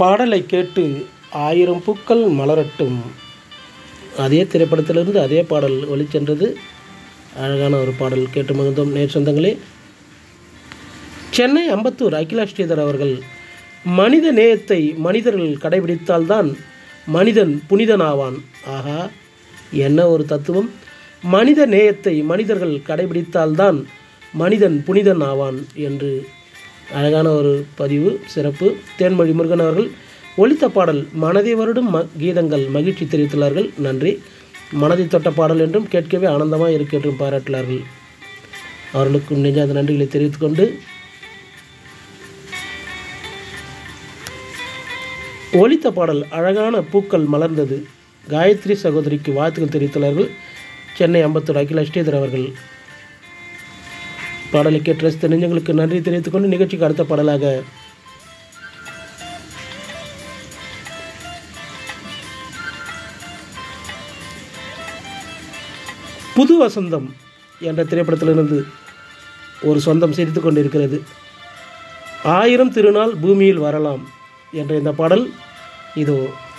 பாடலை கேட்டு ஆயிரம் பூக்கள் மலரட்டும் அதே திரைப்படத்திலிருந்து அதே பாடல் ஒளிச்சென்றது அழகான ஒரு பாடல் கேட்டு மகிழ்ந்தோம் நேர் சொந்தங்களே சென்னை அம்பத்தூர் அகிலா ஸ்ரீதர் அவர்கள் மனித நேயத்தை மனிதர்கள் கடைபிடித்தால்தான் மனிதன் புனிதனாவான் ஆகா என்ன ஒரு தத்துவம் மனித நேயத்தை மனிதர்கள் கடைபிடித்தால்தான் மனிதன் புனிதன் ஆவான் என்று அழகான ஒரு பதிவு சிறப்பு தேன்மொழி முருகன் அவர்கள் ஒலித்த பாடல் மனதை வருடும் ம கீதங்கள் மகிழ்ச்சி தெரிவித்துள்ளார்கள் நன்றி மனதை தொட்ட பாடல் என்றும் கேட்கவே ஆனந்தமாக இருக்கு என்றும் பாராட்டினார்கள் அவர்களுக்கும் நெஞ்சாத நன்றிகளை தெரிவித்துக்கொண்டு ஒலித்த பாடல் அழகான பூக்கள் மலர்ந்தது காயத்ரி சகோதரிக்கு வாழ்த்துக்கள் தெரிவித்துள்ளார்கள் சென்னை அம்பத்தூர் அகில ஸ்ரீதர் அவர்கள் பாடலை கேட்டு ரசித்த நெஞ்சங்களுக்கு நன்றி தெரிவித்துக்கொண்டு நிகழ்ச்சிக்கு அடுத்த பாடலாக புது வசந்தம் என்ற திரைப்படத்திலிருந்து ஒரு சொந்தம் சிரித்து கொண்டிருக்கிறது ஆயிரம் திருநாள் பூமியில் வரலாம் என்ற இந்த பாடல் இதோ